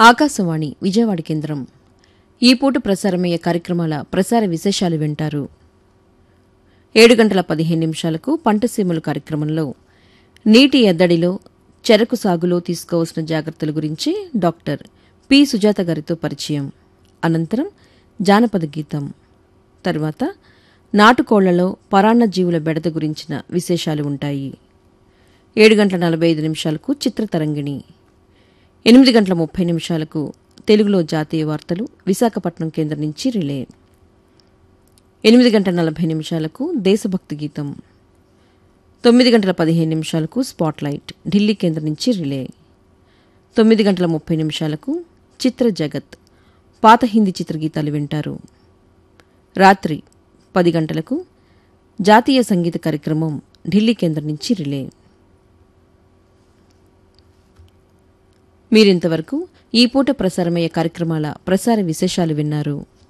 ఆకాశవాణి విజయవాడ కేంద్రం ఈ పూట ప్రసారమయ్యే కార్యక్రమాల ప్రసార విశేషాలు వింటారు ఏడు గంటల పదిహేను నిమిషాలకు పంటసీమలు కార్యక్రమంలో నీటి ఎద్దడిలో చెరకు సాగులో తీసుకోవాల్సిన జాగ్రత్తల గురించి డాక్టర్ పి సుజాత గారితో పరిచయం అనంతరం జానపద గీతం తరువాత నాటుకోళ్లలో పరాన్న జీవుల బెడద గురించిన విశేషాలు ఉంటాయి ఏడు గంటల నలభై ఐదు నిమిషాలకు చిత్రతరంగిణి ఎనిమిది గంటల ముప్పై నిమిషాలకు తెలుగులో జాతీయ వార్తలు విశాఖపట్నం కేంద్రం నుంచి రిలే ఎనిమిది గంటల నలభై నిమిషాలకు దేశభక్తి గీతం తొమ్మిది గంటల పదిహేను నిమిషాలకు స్పాట్లైట్ ఢిల్లీ కేంద్రం నుంచి రిలే తొమ్మిది గంటల ముప్పై నిమిషాలకు చిత్ర జగత్ పాత హిందీ చిత్రగీతాలు వింటారు రాత్రి పది గంటలకు జాతీయ సంగీత కార్యక్రమం ఢిల్లీ కేంద్రం నుంచి రిలే మీరింతవరకు ఈ పూట ప్రసారమయ్యే కార్యక్రమాల ప్రసార విశేషాలు విన్నారు